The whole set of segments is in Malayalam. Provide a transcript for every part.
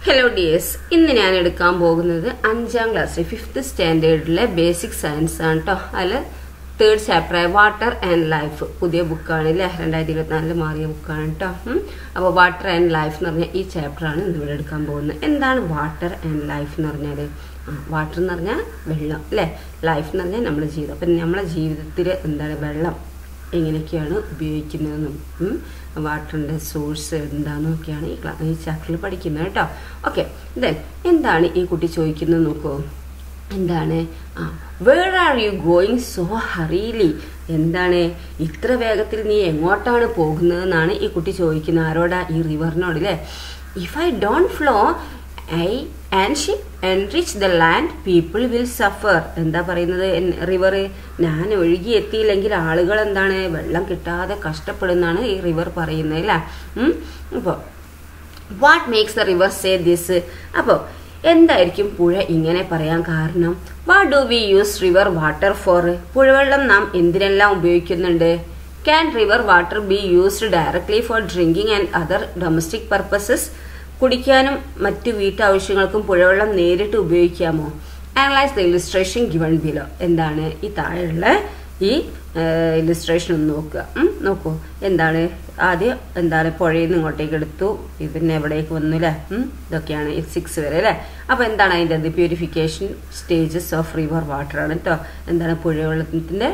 ഹലോ ഡിയേഴ്സ് ഇന്ന് ഞാൻ എടുക്കാൻ പോകുന്നത് അഞ്ചാം ക്ലാസ്സിലെ ഫിഫ്ത്ത് സ്റ്റാൻഡേർഡിലെ ബേസിക് സയൻസ് ആണ് കേട്ടോ അതിൽ തേർഡ് ചാപ്റ്ററായ വാട്ടർ ആൻഡ് ലൈഫ് പുതിയ ബുക്കാണ് അല്ലേ രണ്ടായിരത്തി ഇരുപത്തിനാലിൽ മാറിയ ബുക്കാണ് കേട്ടോ അപ്പോൾ വാട്ടർ ആൻഡ് ലൈഫ് എന്ന് പറഞ്ഞാൽ ഈ ചാപ്റ്ററാണ് ഇന്ന് ഇവിടെ എടുക്കാൻ പോകുന്നത് എന്താണ് വാട്ടർ ആൻഡ് ലൈഫ് എന്ന് പറഞ്ഞാൽ വാട്ടർ എന്ന് പറഞ്ഞാൽ വെള്ളം അല്ലേ ലൈഫ് എന്ന് പറഞ്ഞാൽ നമ്മുടെ ജീവിതം അപ്പം നമ്മുടെ ജീവിതത്തിൽ എന്താണ് വെള്ളം എങ്ങനെയൊക്കെയാണ് ഉപയോഗിക്കുന്നതെന്നും വാട്ടറിൻ്റെ സോഴ്സ് എന്താണെന്നൊക്കെയാണ് ഈ ക്ലാ ഈ ചാപ്റ്ററിൽ പഠിക്കുന്നത് കേട്ടോ ഓക്കെ ദെൻ എന്താണ് ഈ കുട്ടി ചോദിക്കുന്നത് നോക്കൂ എന്താണ് ആ where are you going so ഹറീലി എന്താണ് ഇത്ര വേഗത്തിൽ നീ എങ്ങോട്ടാണ് പോകുന്നതെന്നാണ് ഈ കുട്ടി ചോദിക്കുന്നത് ആരോടാ ഈ റിവറിനോട് അല്ലേ if I don't flow I and she enrich the land people will suffer എന്താ പറയുന്നത് റിവർ ഞാൻ ഒഴുകി എത്തിയില്ലെങ്കിൽ ആളുകൾ എന്താണ് വെള്ളം കിട്ടാതെ കഷ്ടപ്പെടുന്നാണ് ഈ റിവർ പറയുന്നത് അല്ലേ അപ്പോൾ what makes the river say this അപ്പോൾ എന്തായിരിക്കും പുഴ ഇങ്ങനെ പറയാൻ കാരണം what do we use river water for പുഴവെള്ളം നാം എന്തിനെല്ലാം ഉപയോഗിക്കുന്നുണ്ട് can river water be used directly for drinking and other domestic purposes കുടിക്കാനും മറ്റു വീട്ടാവശ്യങ്ങൾക്കും പുഴവെള്ളം നേരിട്ട് ഉപയോഗിക്കാമോ analyse the illustration given below എന്താണ് ഈ താഴെയുള്ള ഈ ഇലിസ്ട്രേഷൻ ഒന്ന് നോക്കുക നോക്കൂ എന്താണ് ആദ്യം എന്താണ് പുഴയിൽ നിന്ന് ഇങ്ങോട്ടേക്ക് എടുത്തു പിന്നെ എവിടേക്ക് വന്നു അല്ലേ ഇതൊക്കെയാണ് സിക്സ് വരെ അല്ലേ അപ്പോൾ എന്താണ് അതിൻ്റെ അത് purification stages of river water ആണ് കേട്ടോ എന്താണ് പുഴവെള്ളത്തിൻ്റെ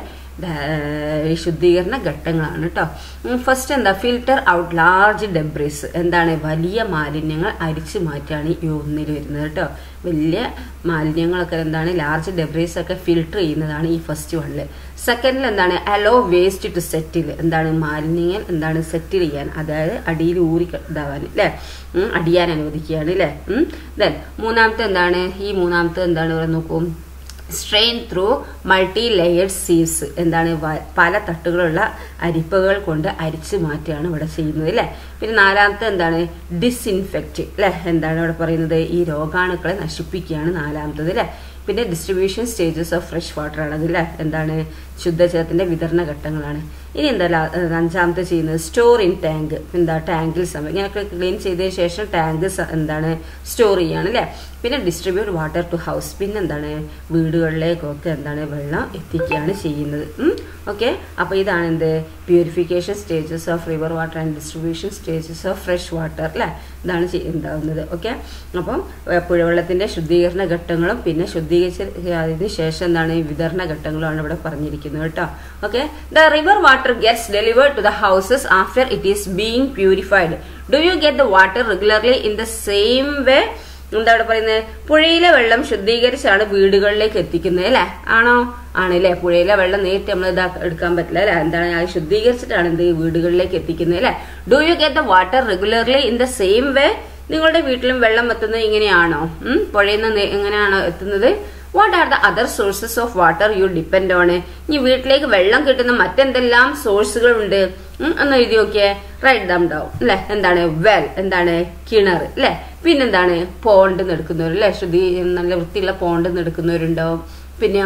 ശുദ്ധീകരണ ഘട്ടങ്ങളാണ് കേട്ടോ ഫസ്റ്റ് എന്താ ഫിൽട്ടർ ഔട്ട് ലാർജ് ഡെബ്രീസ് എന്താണ് വലിയ മാലിന്യങ്ങൾ അരിച്ചു മാറ്റാണ് ഈ ഒന്നിൽ വരുന്നത് കേട്ടോ വലിയ മാലിന്യങ്ങളൊക്കെ എന്താണ് ലാർജ് ഡെബ്രീസ് ഒക്കെ ഫിൽട്ടർ ചെയ്യുന്നതാണ് ഈ ഫസ്റ്റ് വണ്ണില് സെക്കൻഡിൽ എന്താണ് അലോ വേസ്റ്റ് ടു സെറ്റിൽ എന്താണ് മാലിന്യങ്ങൾ എന്താണ് സെറ്റിൽ ചെയ്യാൻ അതായത് അടിയിൽ ഊറി ഇതാവാൻ അല്ലേ അടിയാൻ അനുവദിക്കുകയാണ് അല്ലേ ദെൻ മൂന്നാമത്തെ എന്താണ് ഈ മൂന്നാമത്തെ എന്താണ് ഇവിടെ നോക്കും strain through multi layered sieves എന്താണ് പല തട്ടുകളുള്ള അരിപ്പകൾ കൊണ്ട് അരിച്ചു മാറ്റുകയാണ് ഇവിടെ ചെയ്യുന്നത് അല്ലേ പിന്നെ നാലാമത്തെ എന്താണ് ഡിസ്ഇൻഫെക്റ്റ് അല്ലേ എന്താണ് ഇവിടെ പറയുന്നത് ഈ രോഗാണുക്കളെ നശിപ്പിക്കുകയാണ് നാലാമത്തത് അല്ലേ പിന്നെ distribution stages of fresh water ആണ് അതില്ല എന്താണ് ശുദ്ധജലത്തിന്റെ വിതരണ ഘട്ടങ്ങളാണ് ഇനി എന്താ അഞ്ചാമത്തെ ചെയ്യുന്നത് സ്റ്റോർ ഇൻ ടാങ്ക് എന്താ ടാങ്കിൽ സമയം ഇങ്ങനെയൊക്കെ ക്ലീൻ ചെയ്തതിന് ശേഷം ടാങ്ക് എന്താണ് സ്റ്റോർ ചെയ്യാണ് അല്ലേ പിന്നെ ഡിസ്ട്രിബ്യൂട്ട് വാട്ടർ ടു ഹൗസ് പിന്നെ എന്താണ് വീടുകളിലേക്കൊക്കെ എന്താണ് വെള്ളം എത്തിക്കുകയാണ് ചെയ്യുന്നത് ഓക്കെ അപ്പോൾ ഇതാണ് എന്ത് purification stages of river water and distribution stages of fresh water അല്ലേ ഇതാണ് ഉണ്ടാകുന്നത് ഓക്കെ അപ്പം പുഴവെള്ളത്തിൻ്റെ ശുദ്ധീകരണ ഘട്ടങ്ങളും പിന്നെ ശുദ്ധീകരിച്ചതിന് ശേഷം എന്താണ് വിതരണ ഘട്ടങ്ങളുമാണ് ഇവിടെ പറഞ്ഞിരിക്കുന്നത് കേട്ടോ okay the river water gets delivered to the houses after it is being purified do you get the water regularly in the same way എന്താ ഇവിടെ പറയുന്നത് പുഴയിലെ വെള്ളം ശുദ്ധീകരിച്ചാണ് വീടുകളിലേക്ക് എത്തിക്കുന്നത് അല്ലേ ആണോ ആണല്ലേ പുഴയിലെ വെള്ളം നേരിട്ട് നമ്മൾ ഇതാ എടുക്കാൻ പറ്റില്ല അല്ലെ എന്താണ് അത് ശുദ്ധീകരിച്ചിട്ടാണ് എന്ത് വീടുകളിലേക്ക് എത്തിക്കുന്നത് അല്ലെ do you get the water regularly in the same way നിങ്ങളുടെ വീട്ടിലും വെള്ളം എത്തുന്നത് ഇങ്ങനെയാണോ പുഴയിൽ നിന്ന് എങ്ങനെയാണോ എത്തുന്നത് what are the other sources of water you depend on ഇനി വീട്ടിലേക്ക് വെള്ളം കിട്ടുന്ന മറ്റെന്തെല്ലാം സോഴ്സുകൾ ഉണ്ട് ഒന്ന് എഴുതി നോക്കിയേ റൈറ്റ് ദം ഡൗൺ അല്ലെ എന്താണ് വെൽ എന്താണ് കിണർ അല്ലെ പിന്നെന്താണ് പോണ്ട് എടുക്കുന്നവർ അല്ലെ ശുദ്ധി നല്ല വൃത്തിയുള്ള പോണ്ട് എടുക്കുന്നവരുണ്ടാവും പിന്നെ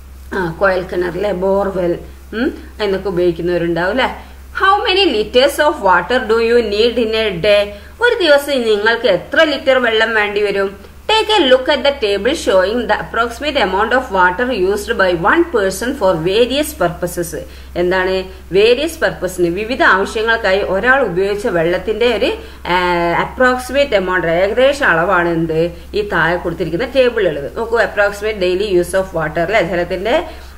ആ കോയൽ കിണർ അല്ലെ ബോർവെൽ എന്നൊക്കെ ഉപയോഗിക്കുന്നവരുണ്ടാവും അല്ലെ how many litres of water do you need in a day ഒരു ദിവസം നിങ്ങൾക്ക് എത്ര ലിറ്റർ വെള്ളം വേണ്ടി വരും take a look at the table showing the approximate amount of water used by one person for various purposes എന്താണ് വേരിയസ് പർപ്പസിന് വിവിധ ആവശ്യങ്ങൾക്കായി ഒരാൾ ഉപയോഗിച്ച വെള്ളത്തിന്റെ ഒരു അപ്രോക്സിമേറ്റ് എമൗണ്ട് ഏകദേശം അളവാണ് എന്ത് ഈ താഴെ കൊടുത്തിരിക്കുന്ന ടേബിളുള്ളത് നോക്കൂ approximate daily use of water അല്ലെ ജലത്തിന്റെ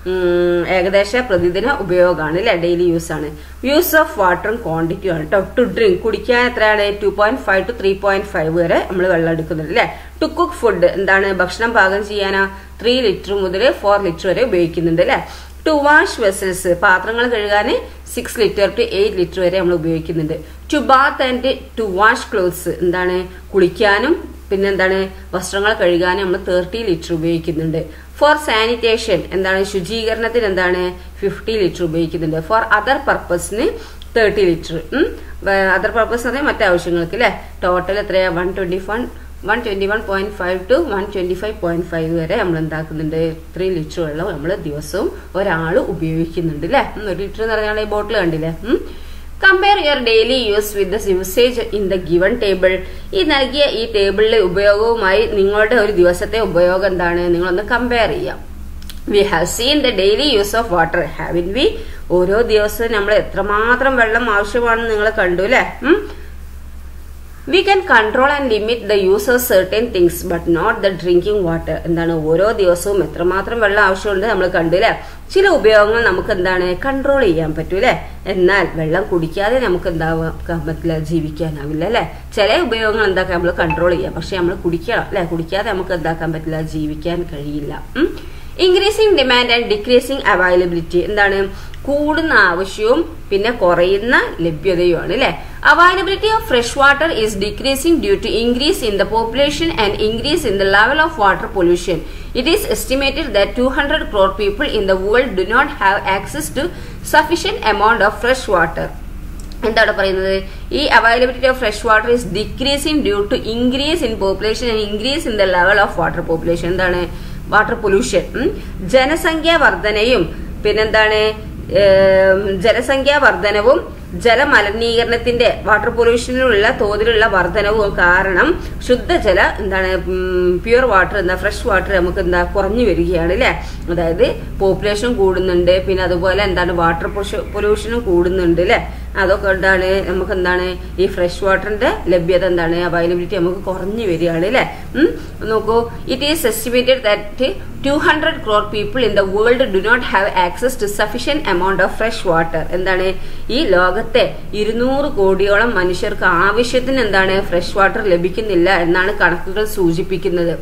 ഏകദേശ പ്രതിദിന ഉപയോഗമാണ് അല്ലെ ഡെയിലി യൂസ് ആണ് യൂസ് ഓഫ് വാട്ടറും ക്വാണ്ടിറ്റിയും ആണ് കേട്ടോ ടു ഡ്രിങ്ക് കുടിക്കാൻ എത്രയാണ് two point five to three point five വരെ നമ്മൾ വെള്ളം എടുക്കുന്നുണ്ട് അല്ലെ ടു കുക്ക് ഫുഡ് എന്താണ് ഭക്ഷണം പാകം ചെയ്യാനാ ത്രീ ലിറ്റർ മുതൽ ഫോർ ലിറ്റർ വരെ ഉപയോഗിക്കുന്നുണ്ട് അല്ലെ ടു വാഷ് വെസൽസ് പാത്രങ്ങൾ കഴുകാൻ six litre to eight litre വരെ നമ്മൾ ഉപയോഗിക്കുന്നുണ്ട് to bath and to wash clothes എന്താണ് കുളിക്കാനും പിന്നെ എന്താണ് വസ്ത്രങ്ങൾ കഴുകാനും നമ്മൾ തേർട്ടി ലിറ്റർ ഉപയോഗിക്കുന്നുണ്ട് ഫോർ സാനിറ്റേഷൻ എന്താണ് ശുചീകരണത്തിന് എന്താണ് ഫിഫ്റ്റി ലിറ്റർ ഉപയോഗിക്കുന്നുണ്ട് ഫോർ അതർ പർപ്പസിന് തേർട്ടി ലിറ്റർ അതർ പർപ്പസ് പറഞ്ഞാൽ മറ്റു ആവശ്യങ്ങൾക്ക് അല്ലേ ടോട്ടൽ എത്രയാ one twenty one one twenty one point five to one twenty five point five വരെ നമ്മൾ എന്താക്കുന്നുണ്ട് ത്രീ ലിറ്റർ വെള്ളം നമ്മൾ ദിവസവും ഒരാൾ ഉപയോഗിക്കുന്നുണ്ട് അല്ലേ ഒരു ലിറ്റർ എന്ന് പറഞ്ഞാൽ ഈ ബോട്ടിൽ കണ്ടില്ലേ compare your daily use with the usage in the given table ഈ നൽകിയ ഈ ടേബിളിലെ ഉപയോഗവുമായി നിങ്ങളുടെ ഒരു ദിവസത്തെ ഉപയോഗം എന്താണ് നിങ്ങളൊന്ന് കമ്പയർ ചെയ്യാം we have seen the daily use of water having we ഓരോ ദിവസവും നമ്മൾ എത്രമാത്രം വെള്ളം ആവശ്യമാണെന്ന് നിങ്ങൾ കണ്ടു അല്ലേ we can control and limit the use of certain things but not the drinking water എന്താണ് ഓരോ ദിവസവും എത്രമാത്രം വെള്ളം ആവശ്യമുണ്ട് നമ്മൾ കണ്ടു അല്ലേ ചില ഉപയോഗങ്ങൾ നമുക്ക് എന്താണ് കൺട്രോൾ ചെയ്യാൻ പറ്റൂ അല്ലേ എന്നാൽ വെള്ളം കുടിക്കാതെ നമുക്ക് എന്താവാൻ പറ്റില്ല ജീവിക്കാനാവില്ല അല്ലെ ചില ഉപയോഗങ്ങൾ എന്താക്കാൻ നമ്മൾ കൺട്രോൾ ചെയ്യാം പക്ഷെ നമ്മൾ കുടിക്കണം അല്ലെ കുടിക്കാതെ നമുക്ക് എന്താക്കാൻ പറ്റില്ല ജീവിക്കാൻ കഴിയില്ല increasing demand and decreasing availability എന്താണ് കൂടുന്ന ആവശ്യവും പിന്നെ കുറയുന്ന ലഭ്യതയുമാണ് അല്ലെ availability of fresh water is decreasing due to increase in the population and increase in the level of water pollution it is estimated that two hundred crore people in the world do not have access to sufficient amount of fresh water എന്താണ് പറയുന്നത് ഈ availability of fresh water is decreasing due to increase in population and increase in the level of water population എന്താണ് വാട്ടർ പൊല്യൂഷൻ ജനസംഖ്യാ വർധനയും പിന്നെന്താണ് ജനസംഖ്യാ വർധനവും ജലമലിനീകരണത്തിന്റെ വാട്ടർ പൊല്യൂഷനിലുള്ള തോതിലുള്ള വർധനവും കാരണം ശുദ്ധജല എന്താണ് പ്യുവർ വാട്ടർ എന്താ ഫ്രഷ് വാട്ടർ നമുക്ക് എന്താ കുറഞ്ഞു വരികയാണ് അല്ലെ അതായത് പോപ്പുലേഷൻ കൂടുന്നുണ്ട് പിന്നെ അതുപോലെ എന്താണ് വാട്ടർ പൊല്യൂഷനും കൂടുന്നുണ്ട് അല്ലെ അതൊക്കെ എന്താണ് നമുക്ക് എന്താണ് ഈ ഫ്രഷ് വാട്ടറിന്റെ ലഭ്യത എന്താണ് അവൈലബിലിറ്റി നമുക്ക് കുറഞ്ഞു വരികയാണ് അല്ലെ നോക്കൂ it is estimated that two hundred crore people in the world do not have access to sufficient amount of fresh water എന്താണ് ഈ ലോകത്തെ ഇരുന്നൂറ് കോടിയോളം മനുഷ്യർക്ക് ആവശ്യത്തിന് എന്താണ് ഫ്രഷ് വാട്ടർ ലഭിക്കുന്നില്ല എന്നാണ് കണക്കുകൾ സൂചിപ്പിക്കുന്നത്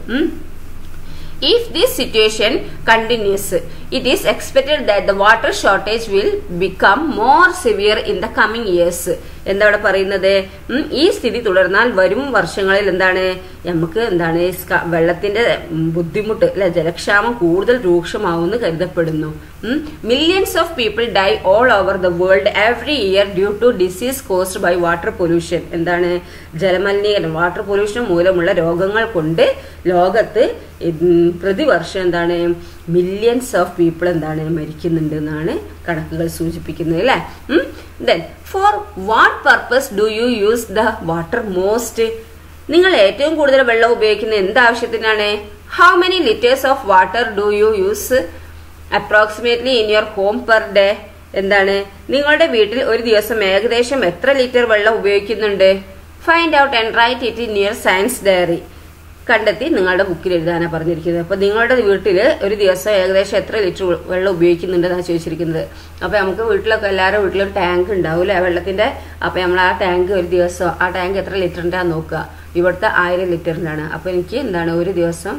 If this situation continues, it is expected that the water shortage will become more severe in the coming years. എന്താ ഇവിടെ പറയുന്നത് ഈ സ്ഥിതി തുടർന്നാൽ വരും വർഷങ്ങളിൽ എന്താണ് നമുക്ക് എന്താണ് വെള്ളത്തിന്റെ ബുദ്ധിമുട്ട് അല്ലെ ജലക്ഷാമം കൂടുതൽ രൂക്ഷമാവുമെന്ന് കരുതപ്പെടുന്നു millions of people die all over the world every year due to disease caused by water pollution എന്താണ് ജലമലിനീകരണം വാട്ടർ പൊല്യൂഷൻ മൂലമുള്ള രോഗങ്ങൾ കൊണ്ട് ലോകത്ത് പ്രതിവർഷം എന്താണ് മില്യൺസ് ഓഫ് പീപ്പിൾ എന്താണ് മരിക്കുന്നുണ്ട് എന്നാണ് കണക്കുകൾ സൂചിപ്പിക്കുന്നത് അല്ലേ then for what purpose do you use the water most നിങ്ങൾ ഏറ്റവും കൂടുതൽ വെള്ളം ഉപയോഗിക്കുന്ന എന്ത് ആവശ്യത്തിനാണ് how many litres of water do you use approximately in your home per day എന്താണ് നിങ്ങളുടെ വീട്ടിൽ ഒരു ദിവസം ഏകദേശം എത്ര ലിറ്റർ വെള്ളം ഉപയോഗിക്കുന്നുണ്ട് find out and write it in your science diary കണ്ടെത്തി നിങ്ങളുടെ ബുക്കിൽ എഴുതാനാണ് പറഞ്ഞിരിക്കുന്നത് അപ്പൊ നിങ്ങളുടെ വീട്ടിൽ ഒരു ദിവസം ഏകദേശം എത്ര ലിറ്റർ വെള്ളം ഉപയോഗിക്കുന്നുണ്ടെന്നാണ് ചോദിച്ചിരിക്കുന്നത് അപ്പൊ നമുക്ക് വീട്ടിലൊക്കെ എല്ലാവരും വീട്ടിലും ടാങ്ക് ഉണ്ടാവും അല്ലെ വെള്ളത്തിന്റെ അപ്പൊ നമ്മൾ ആ ടാങ്ക് ഒരു ദിവസം ആ ടാങ്ക് എത്ര ലിറ്ററിൻ്റെ നോക്കുക ഇവിടുത്തെ ആയിരം ലിറ്ററിൻ്റെയാണ് അപ്പൊ എനിക്ക് എന്താണ് ഒരു ദിവസം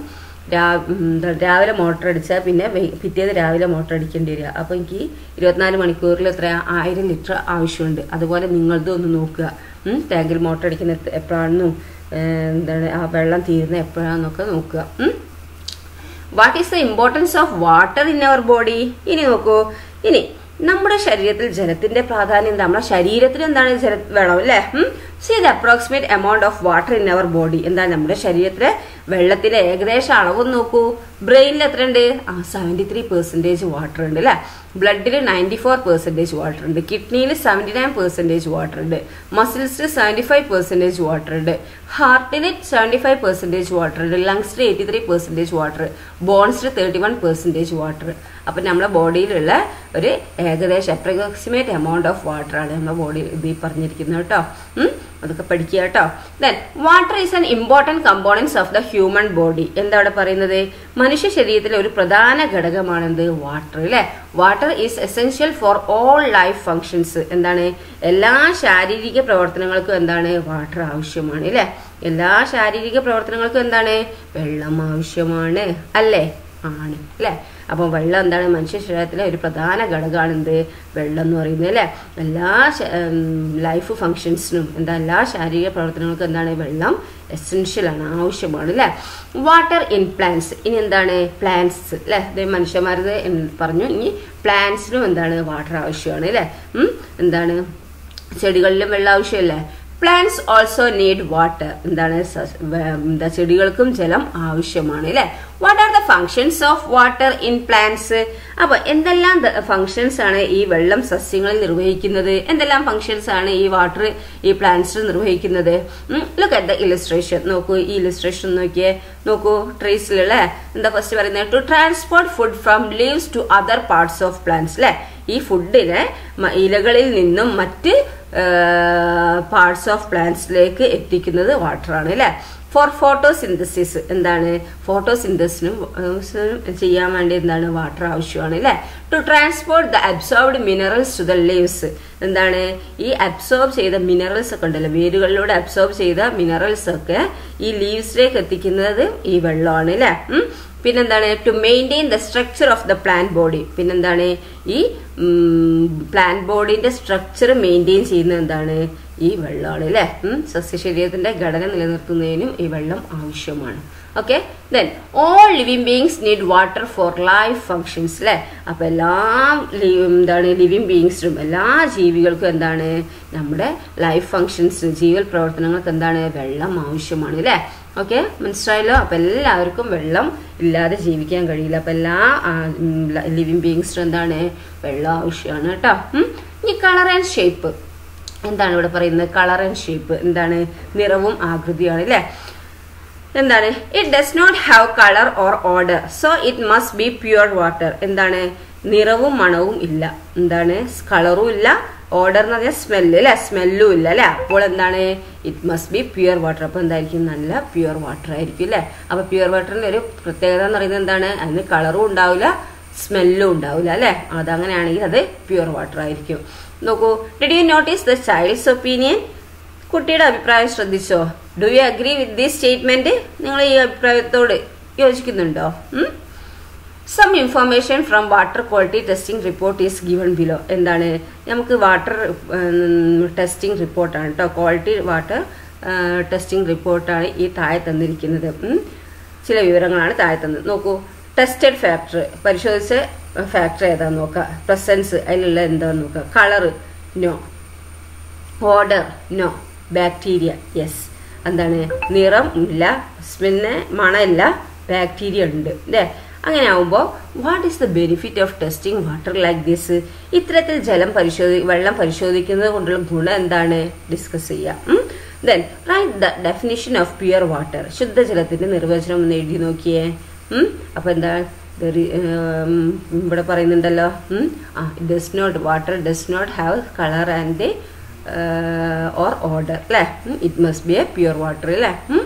രാവിലെ മോട്ടർ അടിച്ചാൽ പിന്നെ പിറ്റേത് രാവിലെ മോട്ടർ അടിക്കേണ്ടി വരിക അപ്പോൾ എനിക്ക് ഇരുപത്തിനാല് മണിക്കൂറിൽ എത്ര ആയിരം ലിറ്റർ ആവശ്യമുണ്ട് അതുപോലെ നിങ്ങളത് ഒന്ന് നോക്കുക ടാങ്കിൽ മോട്ടർ അടിക്കുന്ന എപ്പോഴാണെന്നും എന്താണ് ആ വെള്ളം തീരുന്ന എപ്പോഴാന്നൊക്കെ നോക്കുക what is the importance of water in our body ഇനി നോക്കൂ ഇനി നമ്മുടെ ശരീരത്തിൽ ജലത്തിന്റെ പ്രാധാന്യം എന്താ നമ്മുടെ ശരീരത്തിന് എന്താണ് ജല വേണം അല്ലേ see the approximate amount of water in our body എന്താ നമ്മുടെ ശരീരത്തിലെ വെള്ളത്തിന്റെ ഏകദേശം അളവ് നോക്കൂ ബ്രെയിനിൽ എത്ര ഉണ്ട് ആ സെവൻറ്റി ത്രീ പെർസെൻറ്റേജ് വാട്ടർ ഉണ്ട് അല്ലേ ബ്ലഡിൽ നയൻറ്റി ഫോർ പെർസെൻറ്റേജ് വാട്ടർ ഉണ്ട് കിഡ്നിയിൽ സെവൻറ്റി നയൻ പെർസെൻറ്റേജ് വാട്ടർ ഉണ്ട് മസിൽസിൽ സെവൻറ്റി ഫൈവ് പെർസെൻറ്റേജ് വാട്ടർ ഉണ്ട് ഹാർട്ടിൽ സെവൻറ്റി ഫൈവ് പെർസെൻറ്റേജ് വാട്ടർ ഉണ്ട് ലങ്സിൽ എയ്റ്റി ത്രീ പെർസെൻറ്റേജ് വാട്ടർ ബോൺസിൽ തേർട്ടി വൺ പെർസെൻറ്റേജ് വാട്ടർ അപ്പം നമ്മുടെ ബോഡിയിലുള്ള ഒരു ഏകദേശം അപ്രോക്സിമേറ്റ് എമൗണ്ട് ഓഫ് വാട്ടർ ആണ് നമ്മുടെ ബോഡിയിൽ ഇതിൽ പറഞ്ഞിരിക്കുന്നത് കേട്ടോ അതൊക്കെ പഠിക്കുക കേട്ടോ then water is an important components of the human body എന്താ അവിടെ പറയുന്നത് മനുഷ്യ ശരീരത്തിലെ ഒരു പ്രധാന ഘടകമാണെന്ത് വാട്ടർ അല്ലേ water is essential for all life functions എന്താണ് എല്ലാ ശാരീരിക പ്രവർത്തനങ്ങൾക്കും എന്താണ് വാട്ടർ ആവശ്യമാണ് അല്ലേ എല്ലാ ശാരീരിക പ്രവർത്തനങ്ങൾക്കും എന്താണ് വെള്ളം ആവശ്യമാണ് അല്ലേ ആണ് അല്ലേ അപ്പം വെള്ളം എന്താണ് മനുഷ്യ ശരീരത്തിലെ ഒരു പ്രധാന ഘടകമാണ് എന്ത് വെള്ളം എന്ന് പറയുന്നത് അല്ലേ എല്ലാ ലൈഫ് ഫങ്ഷൻസിനും എന്താ എല്ലാ ശാരീരിക പ്രവർത്തനങ്ങൾക്കും എന്താണ് വെള്ളം എസെൻഷ്യൽ ആണ് ആവശ്യമാണ് അല്ലേ വാട്ടർ ഇൻ പ്ലാന്റ്സ് ഇനി എന്താണ് പ്ലാന്റ്സ് അല്ലേ ഇത് മനുഷ്യന്മാരത് പറഞ്ഞു ഇനി പ്ലാന്റ്സിനും എന്താണ് വാട്ടർ ആവശ്യമാണ് അല്ലേ എന്താണ് ചെടികളിലും വെള്ളം ആവശ്യമല്ലേ പ്ലാന്റ്സ് ഓൾസോ നീഡ് വാട്ടർ എന്താണ് സസ്- വേ- എന്താ ചെടികൾക്കും ജലം ആവശ്യമാണ് അല്ലെ what are the functions of water in plants അപ്പൊ എന്തെല്ലാം ഫങ്ഷൻസ് ആണ് ഈ വെള്ളം സസ്യങ്ങളിൽ നിർവഹിക്കുന്നത് എന്തെല്ലാം ഫങ്ഷൻസ് ആണ് ഈ വാട്ടർ ഈ പ്ലാന്റ്സിൽ നിർവഹിക്കുന്നത് ലുക്ക് അറ്റ് ദ ഇലിസ്ട്രേഷൻ നോക്കൂ ഈ ഇലിസ്ട്രേഷൻ നോക്കിയേ നോക്കൂ ട്രീസിലുള്ള എന്താ ഫസ്റ്റ് പറയുന്നത് to transport food from leaves to other parts of plants അല്ലെ ഈ ഫുഡിനെ മ- ഇലകളിൽ നിന്നും മറ്റ് പാർട്സ് ഓഫ് പ്ലാന്റ്സിലേക്ക് എത്തിക്കുന്നത് വാട്ടറാണ് അല്ലെ ഫോർ ഫോട്ടോസിന്തസിസ് എന്താണ് ഫോട്ടോസിന്തസിനും ചെയ്യാൻ വേണ്ടി എന്താണ് വാട്ടർ ആവശ്യമാണ് അല്ലെ to transport the absorbed minerals to the leaves എന്താണ് ഈ അബ്സോർബ് ചെയ്ത മിനറൽസ് ഒക്കെ ഉണ്ടല്ലോ വേരുകളിലൂടെ അബ്സോർബ് ചെയ്ത മിനറൽസ് ഒക്കെ ഈ ലീവ്സിലേക്ക് എത്തിക്കുന്നത് ഈ വെള്ളമാണ് അല്ലെ പിന്നെന്താണ് to maintain the structure of the plant body പിന്നെന്താണ് ഈ പ്ലാന്റ് ബോഡിന്റെ സ്ട്രക്ചർ മെയിൻറ്റെയിൻ ചെയ്യുന്നത് എന്താണ് ഈ വെള്ളമാണ് അല്ലെ സസ്യശരീരത്തിന്റെ ഘടന നിലനിർത്തുന്നതിനും ഈ വെള്ളം ആവശ്യമാണ് okay then all living beings need water for life functions അല്ലെ അപ്പൊ എല്ലാ ലി- എന്താണ് ലിവിങ് ബീങ്സിനും എല്ലാ ജീവികൾക്കും എന്താണ് നമ്മുടെ ലൈഫ് ഫങ്ഷൻസ് ജീവൽ പ്രവർത്തനങ്ങൾക്ക് എന്താണ് വെള്ളം ആവശ്യമാണ് അല്ലെ ഓക്കെ മനസ്സിലായല്ലോ അപ്പൊ എല്ലാവർക്കും വെള്ളം ഇല്ലാതെ ജീവിക്കാൻ കഴിയില്ല അപ്പൊ എല്ലാ ലിവിങ് ബീങ്സിനും എന്താണ് വെള്ളം ആവശ്യമാണ് കേട്ടോ ഉം. ഇനി കളർ ആൻഡ് ഷേപ്പ് എന്താണ് ഇവിടെ പറയുന്നത് കളർ ആൻഡ് ഷേപ്പ് എന്താണ് നിറവും ആകൃതിയാണ് അല്ലേ എന്താണ് it does not have colour or odour so it must be pure water എന്താണ് നിറവും മണവും ഇല്ല എന്താണ് കളറും ഇല്ല ഓർഡർ എന്ന് പറഞ്ഞാൽ സ്മെല്ല് അല്ലെ സ്മെല്ലും ഇല്ല അല്ലെ അപ്പോൾ എന്താണ് it must be pure water അപ്പൊ എന്തായിരിക്കും നല്ല പ്യുവർ വാട്ടർ ആയിരിക്കും അല്ലെ അപ്പൊ പ്യുവർ വാട്ടറിന്റെ ഒരു പ്രത്യേകത എന്ന് പറയുന്നത് എന്താണ് അതിന് കളറും ഉണ്ടാവില്ല സ്മെല്ലും ഉണ്ടാവില്ല അല്ലെ അതങ്ങനെയാണെങ്കിൽ അത് പ്യുവർ വാട്ടർ ആയിരിക്കും നോക്കൂ did you notice the child's opinion കുട്ടിയുടെ അഭിപ്രായം ശ്രദ്ധിച്ചോ do you agree with this statement നിങ്ങൾ ഈ അഭിപ്രായത്തോട് യോജിക്കുന്നുണ്ടോ some information from water quality testing report is given below എന്താണ് നമുക്ക് വാട്ടർ ടെസ്റ്റിംഗ് റിപ്പോർട്ടാണ് കേട്ടോ ക്വാളിറ്റി വാട്ടർ ടെസ്റ്റിംഗ് റിപ്പോർട്ടാണ് ഈ താഴെ തന്നിരിക്കുന്നത് ഉം. ചില വിവരങ്ങളാണ് താഴെ തന്നത് നോക്കൂ ടെസ്റ്റഡ് ഫാക്ടർ പരിശോധിച്ച ഫാക്ടർ ഏതാന്ന് നോക്കുക പ്രസൻസ് അതിലുള്ള എന്താന്ന് നോക്കുക colour no odour no bacteria yes എന്താണ് നിറം ഇല്ല പിന്നെ മണമില്ല ബാക്ടീരിയ ഉണ്ട് അല്ലേ അങ്ങനെ ആവുമ്പോൾ what is the benefit of testing water like this ഇത്തരത്തിൽ ജലം പരിശോധി വെള്ളം പരിശോധിക്കുന്നത് കൊണ്ടുള്ള ഗുണം എന്താണ് ഡിസ്കസ് ചെയ്യാം then write the definition of pure water ശുദ്ധജലത്തിന്റെ നിർവചനം ഒന്ന് എഴുതി നോക്കിയേ ഉം? അപ്പൊ എന്താ There- ഉം, ഇവിടെ പറയുന്നുണ്ടല്ലോ ഉം? ആ does not water does not have colour and or odour അല്ലേ it must be a pure water അല്ലേ ഉം?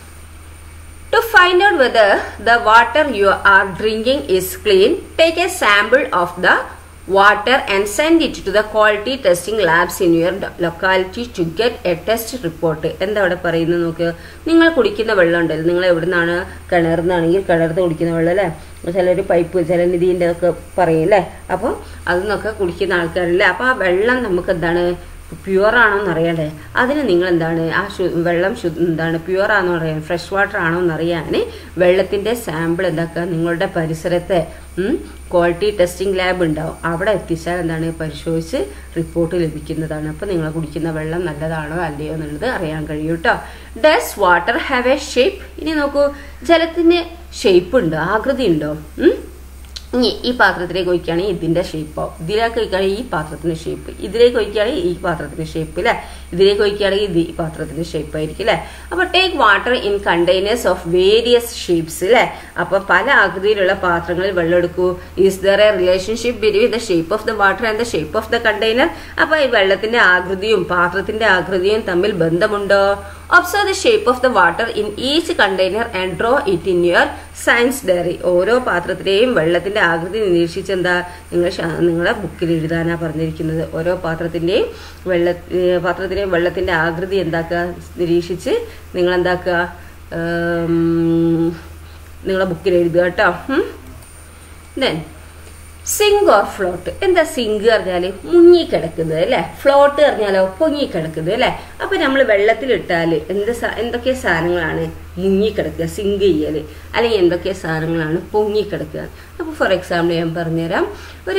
To find out whether the water you are drinking is clean, take a sample of the water and send it to the quality testing labs in your locality to get a test report. എന്താ അവിടെ പറയുന്നത് നോക്ക് നിങ്ങൾ കുടിക്കുന്ന വെള്ളം ഉണ്ടല്ലോ നിങ്ങൾ എവിടെ നിന്നാണ് കിണർന്നാണെങ്കിൽ കിണർന്ന് കുടിക്കുന്ന വെള്ളം അല്ലേ ചിലർ പൈപ്പ് ജലനിധിൻ്റെ ഒക്കെ പറയും അല്ലേ അപ്പോൾ അതിൽ നിന്നൊക്കെ കുടിക്കുന്ന ആൾക്കാരില്ലേ അപ്പോൾ ആ വെള്ളം നമുക്ക് എന്താണ് പ്യുവർ ആണോ എന്ന് അറിയണ്ടേ അതിന് നിങ്ങൾ എന്താണ് ആ ശു വെള്ളം ശു എന്താണ് പ്യുവർ ആണോ അറിയാൻ ഫ്രഷ് വാട്ടർ ആണോ എന്ന് അറിയാൻ വെള്ളത്തിന്റെ സാമ്പിൾ എന്താക്കുക നിങ്ങളുടെ പരിസരത്തെ ക്വാളിറ്റി ടെസ്റ്റിംഗ് ലാബ് ഉണ്ടാവും അവിടെ എത്തിച്ചാൽ എന്താണ് പരിശോധിച്ച് റിപ്പോർട്ട് ലഭിക്കുന്നതാണ് അപ്പോൾ നിങ്ങൾ കുടിക്കുന്ന വെള്ളം നല്ലതാണോ അല്ലയോ എന്നുള്ളത് അറിയാൻ കഴിയും കേട്ടോ does water have a shape ഇനി നോക്കൂ ജലത്തിന് ഷേപ്പ് ഉണ്ടോ ആകൃതി ഉണ്ടോ ഉം? ഇനി ഈ പാത്രത്തിലേക്ക് ഒഴിക്കുകയാണെങ്കിൽ ഇതിന്റെ ഷേപ്പോ ഇതിലേക്ക് ഒഴിക്കുകയാണെങ്കിൽ ഈ പാത്രത്തിന്റെ ഷേപ്പ് ഇതിലേക്ക് ഒഴിക്കുകയാണെങ്കിൽ ഈ പാത്രത്തിന്റെ ഷേപ്പ് അല്ലെ ഇതിലേക്ക് ഒഴിക്കുകയാണെങ്കിൽ ഇത് ഈ പാത്രത്തിന്റെ ഷേപ്പ് ആയിരിക്കും അല്ലെ അപ്പൊ take water in containers of various shapes അല്ലെ അപ്പൊ പല ആകൃതിയിലുള്ള പാത്രങ്ങളിൽ വെള്ളം എടുക്കൂ is there a relationship between the shape of the water and the shape of the container അപ്പൊ ഈ വെള്ളത്തിന്റെ ആകൃതിയും പാത്രത്തിന്റെ ആകൃതിയും തമ്മിൽ ബന്ധമുണ്ടോ observe the shape of the water in each container and draw it in your science diary ഓരോ പാത്രത്തിലെയും വെള്ളത്തിന്റെ ആകൃതി നിരീക്ഷിച്ച് എന്താ നിങ്ങൾ ശ- നിങ്ങളുടെ ബുക്കിൽ എഴുതാനാ പറഞ്ഞിരിക്കുന്നത് ഓരോ പാത്രത്തിന്റെയും വെള്ള ഏ, പാത്രത്തിലെയും വെള്ളത്തിന്റെ ആകൃതി എന്താക്കുക നിരീക്ഷിച്ച് നിങ്ങൾ എന്താക്കുക നിങ്ങളെ ബുക്കിൽ എഴുതുക കേട്ടോ ദെൻ സിങ്ക് ഓർ ഫ്ലോട്ട് എന്താ സിങ്ക് പറഞ്ഞാല് മുങ്ങിക്കിടക്കുന്നത് അല്ലെ ഫ്ലോട്ട് പറഞ്ഞാലോ പൊങ്ങിക്കിടക്കുന്നത് അല്ലെ അപ്പൊ നമ്മൾ വെള്ളത്തിലിട്ടാല് എന്ത് സ- എന്തൊക്കെ സാധനങ്ങളാണ് മുങ്ങിക്കിടക്കുക സിങ്ക് ചെയ്യല് അല്ലെങ്കിൽ എന്തൊക്കെ സാധനങ്ങളാണ് പൊങ്ങിക്കിടക്കുക അപ്പൊ ഫോർ എക്സാമ്പിൾ ഞാൻ പറഞ്ഞുതരാം ഒരു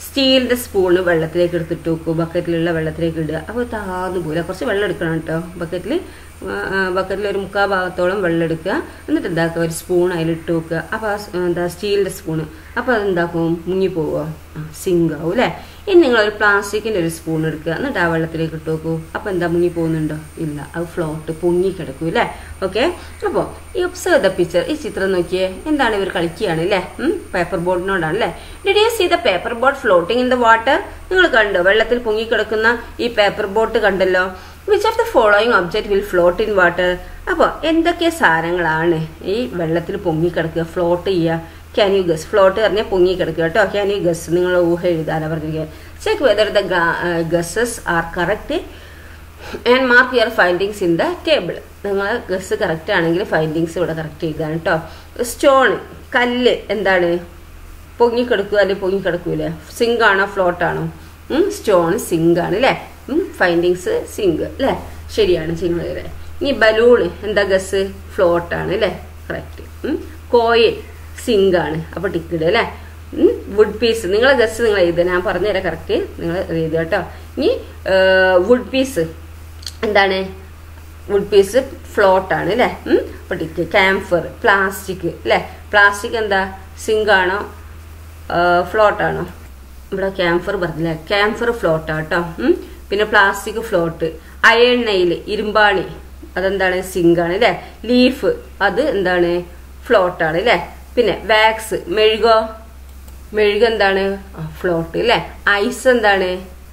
സ്റ്റീലിന്റെ സ്പൂണ് വെള്ളത്തിലേക്ക് എടുത്തിട്ട് വെക്കും ബക്കറ്റിലുള്ള വെള്ളത്തിലേക്ക് ഇടുക അപ്പോൾ താന്നു പോലെ കുറച്ച് വെള്ളം എടുക്കണം കേട്ടോ ബക്കറ്റിൽ ബക്കറ്റിൽ ഒരു മുക്കാൽ ഭാഗത്തോളം വെള്ളം എടുക്കുക എന്നിട്ട് എന്താക്കുക ഒരു സ്പൂൺ അതിലിട്ട് വെക്കുക അപ്പോൾ എന്താ സ്റ്റീലിന്റെ സ്പൂണ് അപ്പോൾ അതെന്താക്കും മുങ്ങിപ്പോവോ സിങ്ക് ആവും അല്ലേ ഇനി നിങ്ങൾ ഒരു പ്ലാസ്റ്റിക്കിന്റെ ഒരു സ്പൂൺ എടുക്കുക എന്നിട്ട് ആ വെള്ളത്തിലേക്ക് ഇട്ട് വെക്കൂ അപ്പോൾ എന്താ മുങ്ങി പോകുന്നുണ്ടോ ഇല്ല അത് ഫ്ലോട്ട് പൊങ്ങി കിടക്കും അല്ലേ ഓക്കെ അപ്പോൾ ഈ ഒബ്സർവ് ദ പിക്ചർ ഈ ചിത്രം നോക്കിയേ എന്താണ് ഇവർ കളിക്കുകയാണ് അല്ലേ പേപ്പർ ബോർഡിനോടാണ് അല്ലേ did you see the paper board floating in the water നിങ്ങൾ കണ്ടോ വെള്ളത്തിൽ പൊങ്ങിക്കിടക്കുന്ന ഈ പേപ്പർ ബോട്ട് കണ്ടല്ലോ which of the following object will float in water അപ്പോൾ എന്തൊക്കെ സാധനങ്ങളാണ് ഈ വെള്ളത്തിൽ പൊങ്ങിക്കിടക്കുക ഫ്ലോട്ട് ചെയ്യുക ക്യാൻ യു ഗസ് ഫ്ലോട്ട് പറഞ്ഞാൽ പൊങ്ങി കിടക്കുക കേട്ടോ ക്യാൻ യു ഗസ് നിങ്ങൾ ഊഹ എഴുതാനാണ് പറഞ്ഞിരിക്കുക check whether the guesses are correct and mark your findings in the table നിങ്ങൾ ഗസ് കറക്റ്റ് ആണെങ്കിൽ ഫൈൻഡിങ്സ് ഇവിടെ കറക്റ്റ് ചെയ്താണ് കേട്ടോ സ്റ്റോൺ കല്ല് എന്താണ് പൊങ്ങിക്കിടക്കുക അല്ലെങ്കിൽ പൊങ്ങിക്കിടക്കൂലേ സിങ്ക് ആണോ ഫ്ലോട്ട് ആണോ സ്റ്റോൺ സിങ്ക് ആണ് അല്ലേ ഫൈൻഡിങ്സ് സിങ്ക് അല്ലേ ശരിയാണ് ചിങ്ങളെ ഇനി ബലൂൺ എന്താ ഗസ് ഫ്ലോട്ട് ആണ് അല്ലേ കറക്റ്റ് കോയിൽ സിങ്ക് ആണ് അപ്പോൾ ടിക്കറ്റ് അല്ലേ വുഡ് പീസ് നിങ്ങളെ ഗസ് നിങ്ങൾ എഴുതുക ഞാൻ പറഞ്ഞുതരാം കറക്റ്റ് നിങ്ങൾ എഴുതുക കേട്ടോ ഇനി വുഡ് പീസ് എന്താണ് വുഡ് പീസ് ഫ്ലോട്ട് ആണ് അല്ലേ അപ്പോൾ ടിക്ക് ക്യാംഫർ പ്ലാസ്റ്റിക് അല്ലേ പ്ലാസ്റ്റിക് എന്താ സിങ്ക് ആണോ ഫ്ലോട്ട് ആണോ ഇവിടെ ക്യാംഫർ പറഞ്ഞില്ലേ ക്യാംഫർ ഫ്ലോട്ട് ആട്ടോ പിന്നെ പ്ലാസ്റ്റിക് ഫ്ലോട്ട് അയൺ നെയിൽ ഇരുമ്പാണി അതെന്താണ് സിങ്ക് ആണ് അല്ലേ ലീഫ് അത് എന്താണ് ഫ്ലോട്ട് ആണ് അല്ലേ പിന്നെ വാക്സ് മെഴുകോ മെഴുക എന്താണ് ഫ്ലോട്ട് അല്ലേ ഐസ് എന്താണ്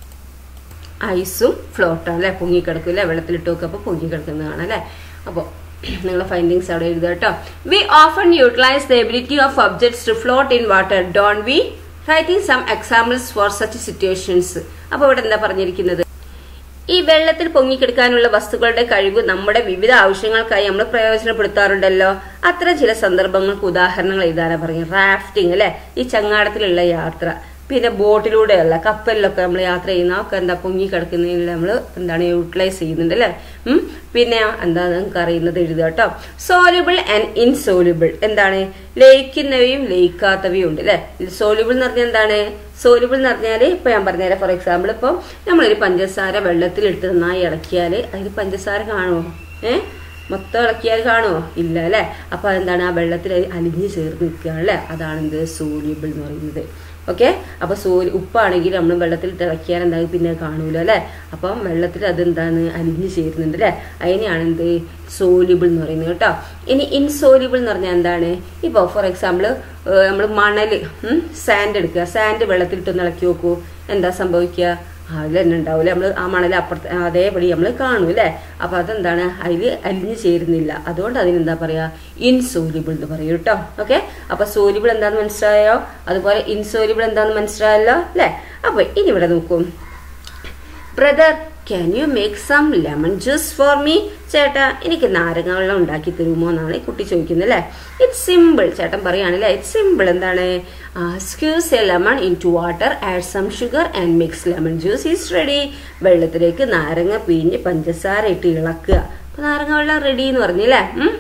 ഐസും ഫ്ലോട്ടാണ് അല്ലേ പൊങ്ങിക്കിടക്കും അല്ലേ വെള്ളത്തിലിട്ട് വെക്കുമ്പോൾ പൊങ്ങിക്കിടക്കുന്നതാണ് അല്ലേ അപ്പോൾ നിങ്ങളുടെ ഫൈൻഡിങ്സ് അവിടെ എഴുതുക കേട്ടോ we often utilise the ability of objects to float in water don't we writing some examples for such situations അപ്പോൾ ഇവിടെ എന്താ പറഞ്ഞിരിക്കുന്നത് ഈ വെള്ളത്തിൽ പൊങ്ങിക്കിടക്കാനുള്ള വസ്തുക്കളുടെ കഴിവ് നമ്മുടെ വിവിധ ആവശ്യങ്ങൾക്കായി നമ്മൾ പ്രയോജനപ്പെടുത്താറുണ്ടല്ലോ അത്തരം ചില സന്ദർഭങ്ങൾക്ക് ഉദാഹരണങ്ങൾ എഴുതാനാ പറയും റാഫ്റ്റിംഗ് അല്ലെ ഈ ചങ്ങാടത്തിലുള്ള യാത്ര പിന്നെ ബോട്ടിലൂടെയല്ല കപ്പലിലൊക്കെ നമ്മൾ യാത്ര ചെയ്യുന്ന ഒക്കെ എന്താ പൊങ്ങി കിടക്കുന്നതിൽ നമ്മൾ എന്താണ് യൂട്ടിലൈസ് ചെയ്യുന്നുണ്ട് അല്ലേ പിന്നെ എന്താ നിങ്ങൾക്ക് അറിയുന്നത് എഴുതുക കേട്ടോ സോലുബിൾ ആൻഡ് ഇൻസോലുബിൾ എന്താണ് ലയിക്കുന്നവയും ലയിക്കാത്തവയും ഉണ്ട് അല്ലെ സോലുബിൾ എന്ന് പറഞ്ഞാൽ എന്താണ് സോലുബിൾ എന്ന് പറഞ്ഞാൽ ഇപ്പൊ ഞാൻ പറഞ്ഞുതരാം ഫോർ എക്സാമ്പിൾ ഇപ്പൊ നമ്മളൊരു പഞ്ചസാര വെള്ളത്തിൽ ഇട്ട് നന്നായി ഇളക്കിയാൽ അതിൽ പഞ്ചസാര കാണുമോ ഏഹ് മൊത്തം ഇളക്കിയാൽ കാണുമോ ഇല്ല അല്ലെ അപ്പൊ അതെന്താണ് ആ വെള്ളത്തിൽ അലിഞ്ഞു ചേർന്ന് നിൽക്കുകയാണ് അല്ലെ അതാണ് എന്ത് സോല്യൂബിൾ എന്ന് പറയുന്നത് ഓക്കെ അപ്പൊ സോലി ഉപ്പാണെങ്കിൽ നമ്മൾ വെള്ളത്തിൽ തിളക്കിയാൽ എന്തായാലും പിന്നെ കാണൂല അല്ലെ അപ്പം വെള്ളത്തിൽ അതെന്താണ് അലിഞ്ഞു ചേരുന്നുണ്ട് അല്ലെ അതിനെയാണ് എന്ത് സോല്യൂബിൾ എന്ന് പറയുന്നത് കേട്ടോ ഇനി ഇൻസോല്യൂബിൾ എന്ന് പറഞ്ഞാൽ എന്താണ് ഇപ്പോൾ ഫോർ എക്സാമ്പിൾ നമ്മൾ മണല് സാൻഡ് എടുക്കുക സാൻഡ് വെള്ളത്തിലിട്ടൊന്ന് ഇളക്കി നോക്കൂ എന്താ സംഭവിക്കുക അതിൽ തന്നെ ഉണ്ടാവില്ല നമ്മൾ ആ മണൽ അപ്പുറത്ത് അതേപടി നമ്മൾ കാണും അല്ലേ അപ്പൊ അതെന്താണ് അതിൽ അലിഞ്ഞു ചേരുന്നില്ല അതുകൊണ്ട് അതിനെന്താ പറയാ ഇൻസോലിബിൾ എന്ന് പറയും കേട്ടോ ഓക്കെ അപ്പൊ സോലിബിൾ എന്താന്ന് മനസ്സിലായോ അതുപോലെ ഇൻസോലിബിൾ എന്താന്ന് മനസ്സിലായല്ലോ അല്ലേ അപ്പൊ ഇനി ഇവിടെ നോക്കും brother can you make some lemon juice for me ചേട്ടാ എനിക്ക് നാരങ്ങ വെള്ളം ഉണ്ടാക്കി തരുമോ എന്നാണ് ഈ കുട്ടി ചോദിക്കുന്നത് അല്ലേ ഇറ്റ്സ് സിമ്പിൾ ചേട്ടൻ പറയുകയാണല്ലേ ഇറ്റ്സ് സിമ്പിൾ എന്താണ് squeeze a lemon into water add some sugar and mix lemon juice is ready വെള്ളത്തിലേക്ക് നാരങ്ങ പിഴിഞ്ഞ് പഞ്ചസാര ഇട്ട് ഇളക്കുക അപ്പൊ നാരങ്ങ വെള്ളം റെഡി എന്ന് പറഞ്ഞല്ലേ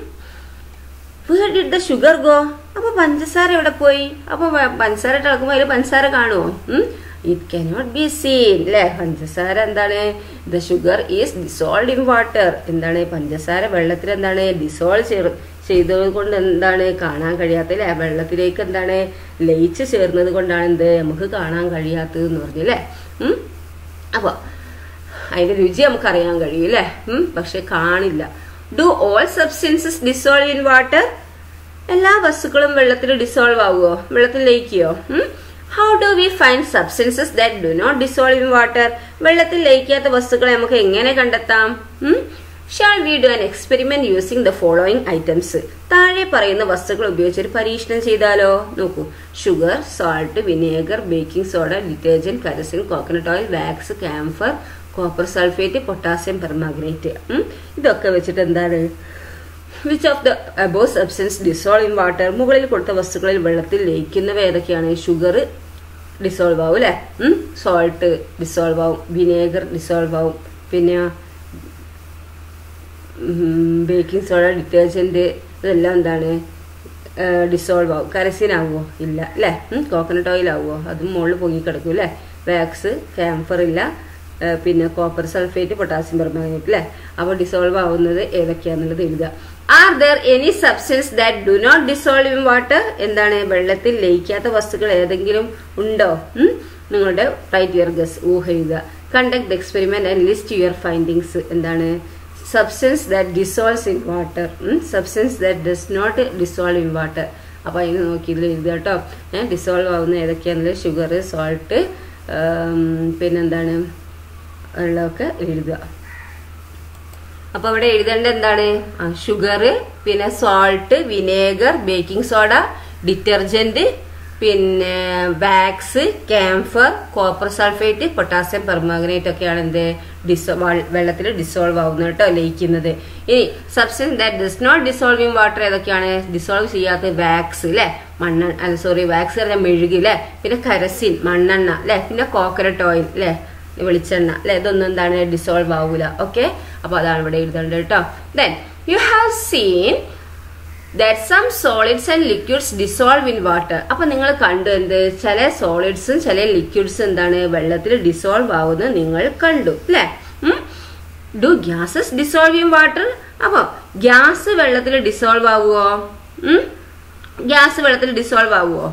where did the sugar go അപ്പൊ പഞ്ചസാര എവിടെ പോയി അപ്പൊ പഞ്ചസാര ഇട്ട് ഇളക്കുമ്പോൾ അതിൽ പഞ്ചസാര കാണുമോ ഇറ്റ് കനോട്ട് ബി സീൻ അല്ലേ പഞ്ചസാര എന്താണ് the sugar is dissolved in water എന്താണ് പഞ്ചസാര വെള്ളത്തിൽ എന്താണ് ഡിസോൾവ് ചേർ ചെയ്തത് കൊണ്ട് എന്താണ് കാണാൻ കഴിയാത്ത അല്ലേ വെള്ളത്തിലേക്ക് എന്താണ് ലയിച്ച് ചേർന്നത് കൊണ്ടാണ് എന്ത് നമുക്ക് കാണാൻ കഴിയാത്തത് എന്ന് പറഞ്ഞല്ലേ അപ്പോൾ അതിന്റെ രുചി നമുക്ക് അറിയാൻ കഴിയും അല്ലേ പക്ഷെ കാണില്ല do all substances dissolve in water എല്ലാ വസ്തുക്കളും വെള്ളത്തിൽ ഡിസോൾവ് ആവുമോ വെള്ളത്തിൽ ലയിക്കുകയോ how do we find substances that do not dissolve in water വെള്ളത്തിൽ ലയിക്കാത്ത വസ്തുക്കളെ നമുക്ക് എങ്ങനെ കണ്ടെത്താം shall we do an experiment using the following items താഴെ പറയുന്ന വസ്തുക്കൾ ഉപയോഗിച്ച് ഒരു പരീക്ഷണം ചെയ്താലോ നോക്കൂ sugar salt vinegar baking soda detergent kerosene coconut oil wax camphor copper sulphate potassium permanganate ഇതൊക്കെ വെച്ചിട്ട് എന്താണ് which of the above substance dissolve in water മുകളിൽ കൊടുത്ത വസ്തുക്കളിൽ വെള്ളത്തിൽ ലയിക്കുന്നവ ഏതൊക്കെയാണ് ഷുഗർ ഡിസോൾവ് ആവും അല്ലെ സോൾട്ട് ഡിസോൾവ് ആവും വിനേഗർ ഡിസോൾവ് ആവും പിന്നെ ബേക്കിംഗ് സോഡ ഡിറ്റർജന്റ് ഇതെല്ലാം എന്താണ് ഡിസോൾവ് ആവും കരസിൻ ആവുമോ ഇല്ല അല്ലേ കോക്കനട്ട് ഓയിൽ ആവുമോ അതും മുകളിൽ പൊങ്ങിക്കിടക്കും അല്ലേ വാക്സ് ക്യാംഫർ ഇല്ല ഏ, പിന്നെ കോപ്പർ സൾഫേറ്റ് പൊട്ടാസ്യം പെർമാഗ്നേറ്റ് അല്ലേ അപ്പോൾ ഡിസോൾവ് ആവുന്നത് ഏതൊക്കെയാണെന്നുള്ളത് എഴുതുക are there any substance that do not dissolve in water എന്താണ് വെള്ളത്തിൽ ലയിക്കാത്ത വസ്തുക്കൾ ഏതെങ്കിലും ഉണ്ടോ ഉം? നിങ്ങളുടെ റൈറ്റ് യുവർ ഗസ് ഊഹ എഴുതുക conduct the experiment and list your findings എന്താണ് substance that dissolves in water substance that does not dissolve in water അപ്പോൾ അതിന് നോക്കി ഇതിൽ എഴുതുക കേട്ടോ ഡിസോൾവ് ആവുന്ന ഏതൊക്കെയാണെന്നുള്ളത് ഷുഗർ സോൾട്ട് പിന്നെന്താണ് വെള്ളമൊക്കെ എഴുതുക അപ്പൊ അവിടെ എഴുതേണ്ട എന്താണ് ഷുഗർ പിന്നെ salt vinegar baking soda detergent പിന്നെ wax camphor copper sulphate potassium permanganate ഒക്കെയാണ് എന്ത് ഡിസോ വെള്ളത്തിൽ ഡിസോൾവ് ആവുന്നത് കേട്ടോ ലയിക്കുന്നത് ഇനി substance that does not dissolve in water ഏതൊക്കെയാണ് ഡിസോൾവ് ചെയ്യാത്ത വാക്സ് അല്ലെ മണ്ണെണ്ണ അല്ല സോറി വാക്സ് പറഞ്ഞാൽ മെഴുകി അല്ലെ പിന്നെ കരസിൻ മണ്ണെണ്ണ അല്ലെ പിന്നെ കോക്കനട്ട് ഓയിൽ അല്ലെ വെളിച്ചെണ്ണ അല്ലെ ഇതൊന്നും എന്താണ് ഡിസോൾവ് ആവൂല ഓക്കെ അപ്പൊ അതാണ് ഇവിടെ എഴുതേണ്ടത് കേട്ടോ then you have seen that some solids and liquids dissolve in water അപ്പൊ നിങ്ങൾ കണ്ടു എന്ത് ചില സോളിഡ്സും ചില ലിക്വിഡ്സും എന്താണ് വെള്ളത്തിൽ ഡിസോൾവ് ആവുന്നത് നിങ്ങൾ കണ്ടു അല്ലെ do gases dissolve in water അപ്പൊ ഗ്യാസ് വെള്ളത്തിൽ ഡിസോൾവ് ആവുമോ ഗ്യാസ് വെള്ളത്തിൽ ഡിസോൾവ് ആവുമോ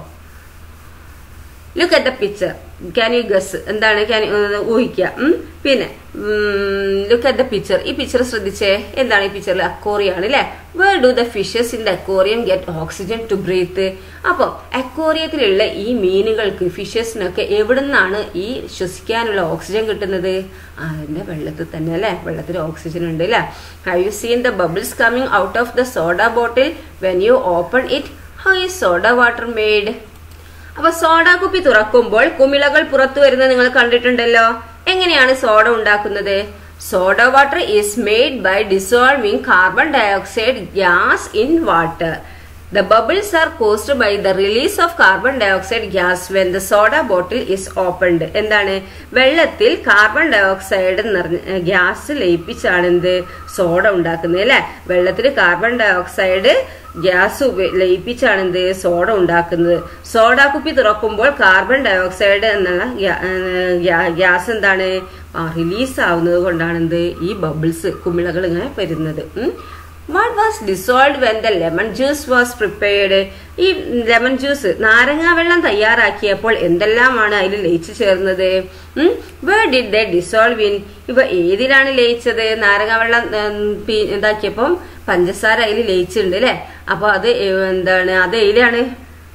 look at the picture can you guess എന്താണ് ക്യാൻ ഊഹിക്കുക ഉം. പിന്നെ ലുക്ക് അറ്റ് ദ പിക്ചർ ഈ പിക്ചർ ശ്രദ്ധിച്ചേ എന്താണ് ഈ പിക്ചറിൽ അക്കോറിയാണ് അല്ലെ where do the fishes in the aquarium get oxygen to breathe അപ്പോൾ അക്വോറിയത്തിലുള്ള ഈ മീനുകൾക്ക് ഫിഷസിനൊക്കെ എവിടുന്നാണ് ഈ ശ്വസിക്കാനുള്ള ഓക്സിജൻ കിട്ടുന്നത് അതിന്റെ വെള്ളത്തിൽ തന്നെ അല്ലെ വെള്ളത്തിൽ ഓക്സിജൻ ഉണ്ട് അല്ലെ have you seen the bubbles coming out of the soda bottle when you open it how is soda water made അപ്പൊ സോഡ കുപ്പി തുറക്കുമ്പോൾ കുമിളകൾ പുറത്തു വരുന്നത് നിങ്ങൾ കണ്ടിട്ടുണ്ടല്ലോ എങ്ങനെയാണ് സോഡ ഉണ്ടാക്കുന്നത് soda water is made by dissolving carbon dioxide gas in water the bubbles are caused by the release of carbon dioxide gas when the soda bottle is opened എന്താണ് വെള്ളത്തിൽ കാർബൺ ഡയോക്സൈഡ് നിറഞ്ഞ ഗ്യാസ് ലയിപ്പിച്ചാണ് എന്ത് സോഡ ഉണ്ടാക്കുന്നത് അല്ലെ വെള്ളത്തിൽ കാർബൺ ഡയോക്സൈഡ് ഗ്യാസ് ഉപ- ലയിപ്പിച്ചാണ് എന്ത് സോഡ ഉണ്ടാക്കുന്നത് സോഡ കുപ്പി തുറക്കുമ്പോൾ കാർബൺ ഡയോക്സൈഡ് എന്നുള്ള ഗ്യാ- ഏഹ് ഗ്യാ- ഗ്യാസ് എന്താണ് റിലീസ് ആവുന്നത് കൊണ്ടാണ് എന്ത് ഈ ബബിൾസ് കുമിളകൾ ഇങ്ങനെ വരുന്നത് what was dissolve when the lemon juice was prepared ഈ ലെമൺ ജ്യൂസ് നാരങ്ങാ വെള്ളം തയ്യാറാക്കിയപ്പോൾ എന്തെല്ലാമാണ് അതിൽ ലയിച്ചു ചേർന്നത് where did the dissolve in ഇവ ഏതിലാണ് ലയിച്ചത് നാരങ്ങാ വെള്ളം ഉം, പി- ഇതാക്കിയപ്പം പഞ്ചസാര അതിൽ ലയിച്ചിട്ടുണ്ട് അല്ലെ അപ്പൊ അത് ഏ- എന്താണ് അത് ഏതിലാണ്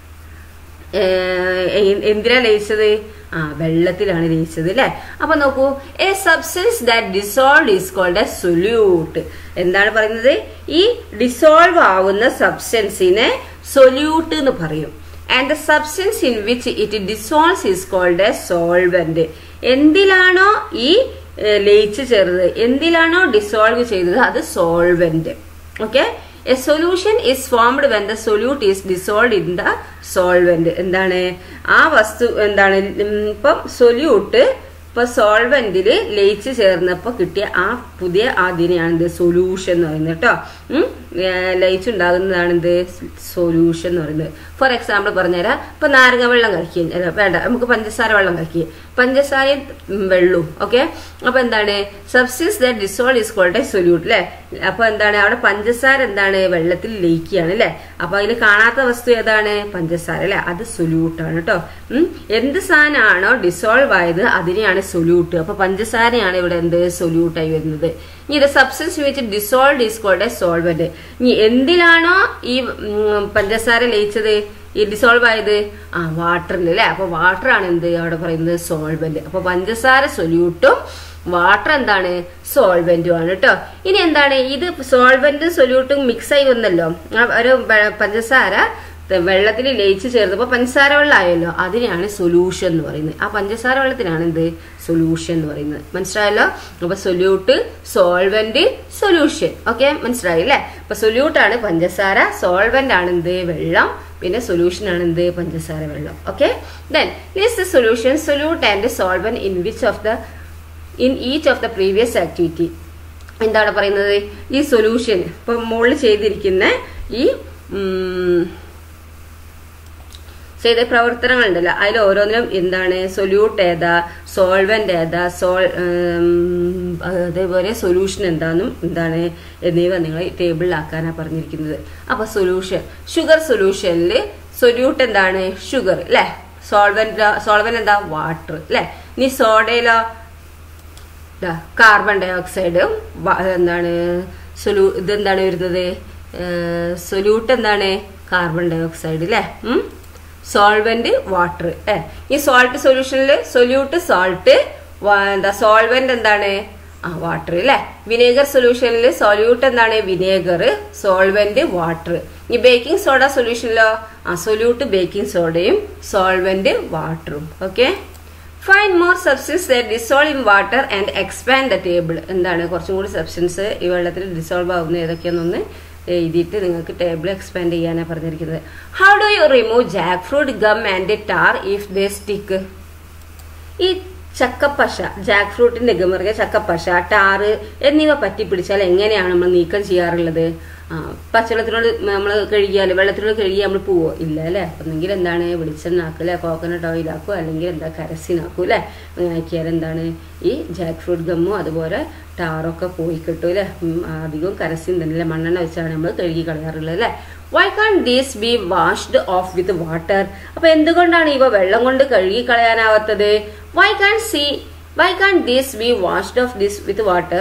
ഏഹ് എ- എന്തിനാ ലയിച്ചത് ആ വെള്ളത്തിലാണ് ലയിച്ചത് അല്ലെ അപ്പൊ നോക്കൂ a substance that dissolve is called a solute എന്താണ് പറയുന്നത് ഈ ഡിസോൾവ് ആവുന്ന സബ്സ്റ്റൻസിനെ സൊല്യൂട്ട് എന്ന് പറയും and the substance in which it dissolves is called a solvent എന്തിലാണോ ഈ ഏഹ്, ലയിച്ചു ചേർന്നത് എന്തിലാണോ ഡിസോൾവ് ചെയ്തത് അത് solvent okay a solution is formed when the solute is dissolve in the solvent എന്താണ് ആ വസ്തു എന്താണ് ഉം, ഇപ്പം സൊല്യൂട്ട് ഇപ്പൊ സോൾവെന്റിൽ ലയിച്ച് ചേർന്നപ്പോ കിട്ടിയ ആ പുതിയ അതിനെയാണ് ഇത് സൊല്യൂഷൻ എന്ന് പറയുന്നത് കേട്ടോ ഉം, ഏ, ലയിച്ചുണ്ടാകുന്നതാണ് ഇത് സൊല്യൂഷൻ എന്ന് പറയുന്നത് ഫോർ എക്സാമ്പിൾ പറഞ്ഞുതരാം ഇപ്പൊ നാരങ്ങ വെള്ളം കഴിക്കുക അല്ല വേണ്ട നമുക്ക് പഞ്ചസാര വെള്ളം കഴിക്കുക പഞ്ചസാരയും ഉം, വെള്ളവും ഓക്കെ അപ്പൊ എന്താണ് substance that dissolve is called a solute അല്ലെ അപ്പൊ എന്താണ് അവിടെ പഞ്ചസാര എന്താണ് വെള്ളത്തിൽ ലയിക്കുകയാണ് അല്ലെ അപ്പൊ അതിൽ കാണാത്ത വസ്തു ഏതാണ് പഞ്ചസാര അല്ലെ അത് സൊല്യൂട്ട് ആണ് കേട്ടോ ഉം. എന്ത് സാധനമാണോ ഡിസോൾവ് ആയത് അതിനെയാണ് സൊല്യൂട്ട് അപ്പൊ പഞ്ചസാരയാണ് ഇവിടെ എന്ത് സൊല്യൂട്ട് ആയി വരുന്നത് ഇനി ഇത് സബ്സ്റ്റൻസ് വെച്ച് dissolve is called a solvent ഇനി എന്തിലാണോ ഈ ഉം, പഞ്ചസാര ലയിച്ചത് ഈ ഡിസോൾവ് ആയത് ആ വാട്ടറിൽ അല്ലെ അപ്പൊ വാട്ടർ ആണ് എന്ത് അവിടെ പറയുന്നത് സോൾവെന്റ് അപ്പൊ പഞ്ചസാര സൊല്യൂട്ടും വാട്ടർ എന്താണ് സോൾവെന്റും ആണ് കേട്ടോ ഇനി എന്താണ് ഇത് സോൾവെന്റും സൊല്യൂട്ടും മിക്സ് ആയി വന്നല്ലോ ആ ഒരു വെ- പഞ്ചസാര ത- വെള്ളത്തിൽ ലയിച്ച് ചേർത്തപ്പോൾ പഞ്ചസാര വെള്ളമായല്ലോ അതിനെയാണ് സൊല്യൂഷൻ എന്ന് പറയുന്നത് ആ പഞ്ചസാര വെള്ളത്തിനാണ് എന്ത് സൊല്യൂഷൻ എന്ന് പറയുന്നത് മനസ്സിലായല്ലോ അപ്പൊ സൊല്യൂട്ട് സോൾവെന്റ് സൊല്യൂഷൻ ഓക്കെ മനസ്സിലായി അല്ലേ അപ്പൊ സൊല്യൂട്ട് ആണ് പഞ്ചസാര സോൾവെന്റ് ആണ് എന്ത് വെള്ളം പിന്നെ സൊല്യൂഷൻ ആണ് എന്ത് പഞ്ചസാര വെള്ളം okay then list the solution solute and solvent in which of the in each of the previous activity എന്താണ് പറയുന്നത് ഈ സൊല്യൂഷൻ ഇപ്പൊ മുകളിൽ ചെയ്തിരിക്കുന്ന ഈ ഉം, ചെയ്ത പ്രവർത്തനങ്ങളുണ്ടല്ലോ അതിൽ ഓരോന്നിനും എന്താണ് സൊല്യൂട്ട് ഏതാ സോൾവെന്റ് ഏതാ സോൾ ഉം, അതേപോലെ സൊല്യൂഷൻ എന്താണെന്നും എന്താണ് എന്നിവ നിങ്ങൾ ടേബിളിലാക്കാനാണ് പറഞ്ഞിരിക്കുന്നത് അപ്പൊ സൊല്യൂഷൻ ഷുഗർ സൊല്യൂഷനിൽ സൊല്യൂട്ട് എന്താണ് ഷുഗർ അല്ലെ സോൾവെന്റ് സോൾവെന്റ് എന്താ വാട്ടർ അല്ലെ ഇനി സോഡയിലോ ദാ കാർബൺ ഡൈ ഓക്സൈഡ് എന്താണ് സൊല്യൂ ഇതെന്താണ് വരുന്നത് സൊല്യൂട്ട് എന്താണ് കാർബൺ ഡൈ ഓക്സൈഡ് അല്ലേ സോൾവെന്റ് വാട്ടർ ഏ ഈ സോൾട്ട് സൊല്യൂഷനിൽ സൊല്യൂട്ട് സോൾട്ട് എന്താ സോൾവെന്റ് എന്താണ് ആ വാട്ടർ അല്ലേ വിനേഗർ സൊല്യൂഷനിൽ സൊല്യൂട്ട് എന്താണ് വിനേഗർ സോൾവെന്റ് വാട്ടർ ഈ ബേക്കിംഗ് സോഡ സൊല്യൂഷനിലോ ആ സൊല്യൂട്ട് ബേക്കിംഗ് സോഡയും സോൾവെന്റ് വാട്ടറും okay fine more substance that dissolve in water and expand the table എന്താണ് കുറച്ചും കൂടി സബ്സ്റ്റൻസ് ഈ വെള്ളത്തിൽ ഡിസോൾവ് ആവുന്ന ഏതൊക്കെയാണെന്നൊന്ന് എഴുതിയിട്ട് നിങ്ങൾക്ക് ടേബിൾ എക്സ്പാൻഡ് ചെയ്യാനാണ് പറഞ്ഞിരിക്കുന്നത് how do you remove jackfruit gum and tar if they stick ഈ ചക്കപ്പശ ജാക്ക് ഫ്രൂട്ടിന്റെ ഗമറിയ ചക്കപ്പശ ടാറ് എന്നിവ പറ്റി പിടിച്ചാൽ എങ്ങനെയാണ് നമ്മൾ നീക്കം ചെയ്യാറുള്ളത് ആ പച്ചവെള്ളത്തിനോട് നമ്മൾ കഴുകിയാൽ വെള്ളത്തിനോട് കഴുകി നമ്മൾ പോവോ ഇല്ല അല്ലേ ഒന്നെങ്കിൽ എന്താണ് വെളിച്ചെണ്ണ ആക്കുക അല്ലെ കോക്കനട്ട് ഓയിൽ ആക്കുക അല്ലെങ്കിൽ എന്താ കരസിനാക്കും അല്ലെ അങ്ങനെ ആക്കിയാൽ എന്താണ് ഈ ജാക്ക് ഫ്രൂട്ട് ഗമ്മും അതുപോലെ ടാറൊക്കെ പോയി കിട്ടും അല്ലെ അധികവും കരസിൻ തന്നെ അല്ലെ മണ്ണെണ്ണ വെച്ചാണ് നമ്മൾ കഴുകി കളയാറുള്ളത് അല്ലെ why can these be washed off with water അപ്പൊ എന്തുകൊണ്ടാണ് ഇവ വെള്ളം കൊണ്ട് കഴുകി കളയാനാവാത്തത് why can see why can these be washed off this with water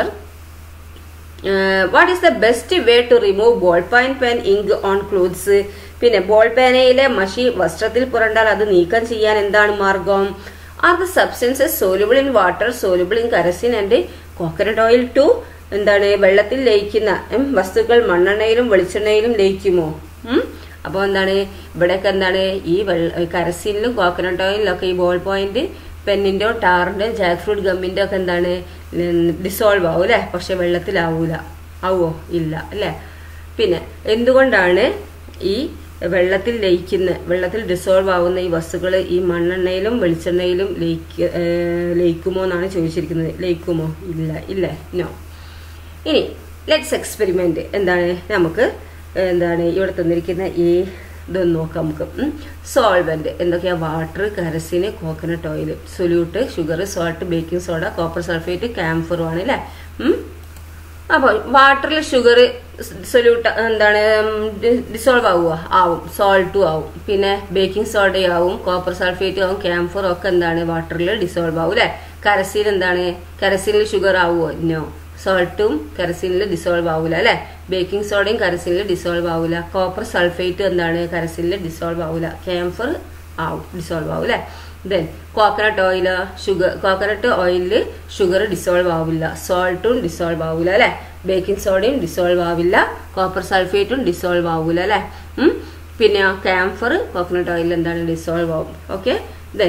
what is the best way to remove ball pen pen ink on clothes പിന്നെ ബോൾ പേനയിലെ മഷി വസ്ത്രത്തിൽ പുരണ്ടാൽ അത് നീക്കം ചെയ്യാൻ എന്താണ് മാർഗം are the substances soluble in water soluble in kerosene and coconut oil too എന്താണ് വെള്ളത്തിൽ ലയിക്കുന്ന ഉം, വസ്തുക്കൾ മണ്ണെണ്ണയിലും വെളിച്ചെണ്ണയിലും ലയിക്കുമോ ഉം? അപ്പോൾ എന്താണ് ഇവിടെയൊക്കെ എന്താണ് ഈ വെള്ള കരസിനിലും കോക്കനട്ട് ഓയിലിലും ഒക്കെ ഈ ബോൾ പോയിന്റ് പെന്നിന്റെയോ ടാറിന്റെ ജാക്ക് ഫ്രൂട്ട് ഗമ്മിന്റെ ഒക്കെ എന്താണ് ഡിസോൾവ് ആവും അല്ലെ പക്ഷെ വെള്ളത്തിലാവൂല ആവോ ഇല്ല അല്ലെ പിന്നെ എന്തുകൊണ്ടാണ് ഈ വെള്ളത്തിൽ ലയിക്കുന്ന വെള്ളത്തിൽ ഡിസോൾവ് ആവുന്ന ഈ വസ്തുക്കൾ ഈ മണ്ണെണ്ണയിലും വെളിച്ചെണ്ണയിലും ലയിക്ക ഏഹ് ലയിക്കുമോ എന്നാണ് ചോദിച്ചിരിക്കുന്നത് ലയിക്കുമോ ഇല്ല ഇല്ലേ നോ ഇനി ലെറ്റ്സ് എക്സ്പെരിമെന്റ് എന്താണ് നമുക്ക് എന്താണ് ഇവിടെ തന്നിരിക്കുന്ന ഈ ഇതൊന്ന് നോക്കാം നമുക്ക് സോൾവെന്റ് എന്തൊക്കെയാ water kerosene coconut oil solute sugar salt baking soda copper sulphate ക്യാംഫറും ആണ് അല്ലേ ഉം. അപ്പോൾ വാട്ടറിൽ ഷുഗർ സൊല്യൂട്ട് എന്താണ് ഡിസോൾവ് ആവുക ആവും സോൾട്ടും ആവും പിന്നെ ബേക്കിംഗ് സോഡയും ആവും കോപ്പർ സൾഫേറ്റും ആവും ക്യാംഫറും ഒക്കെ എന്താണ് വാട്ടറിൽ ഡിസോൾവ് ആവും അല്ലെ കരസീൽ എന്താണ് കരസീലിൽ ഷുഗർ ആവുമോ നോ സോൾട്ടും കരസീനിൽ ഡിസോൾവ് ആവൂല അല്ലെ ബേക്കിംഗ് സോഡയും കരസീനിൽ ഡിസോൾവ് ആവൂല കോപ്പർ സൾഫേറ്റ് എന്താണ് കരസീനിൽ ഡിസോൾവ് ആവൂല ക്യാംഫർ ആവും ഡിസോൾവ് ആവും അല്ലെ then coconut oil sugar coconut ഓയിലിൽ ഷുഗർ ഡിസോൾവ് ആവില്ല സോൾട്ടും ഡിസോൾവ് ആവില്ല അല്ലെ ബേക്കിംഗ് സോഡയും ഡിസോൾവ് ആവില്ല കോപ്പർ സൾഫേറ്റും ഡിസോൾവ് ആവൂല അല്ലെ ഉം. പിന്നെ ക്യാംഫർ കോക്കനട്ട് ഓയിൽ എന്താണ് ഡിസോൾവ് ആവും okay then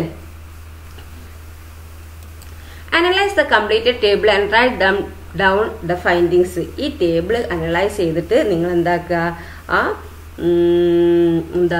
analyse the completed table and write them down the findings ഈ ടേബിൾ അനലൈസ് ചെയ്തിട്ട് നിങ്ങൾ എന്താക്കുക ആ ഉം, എന്താ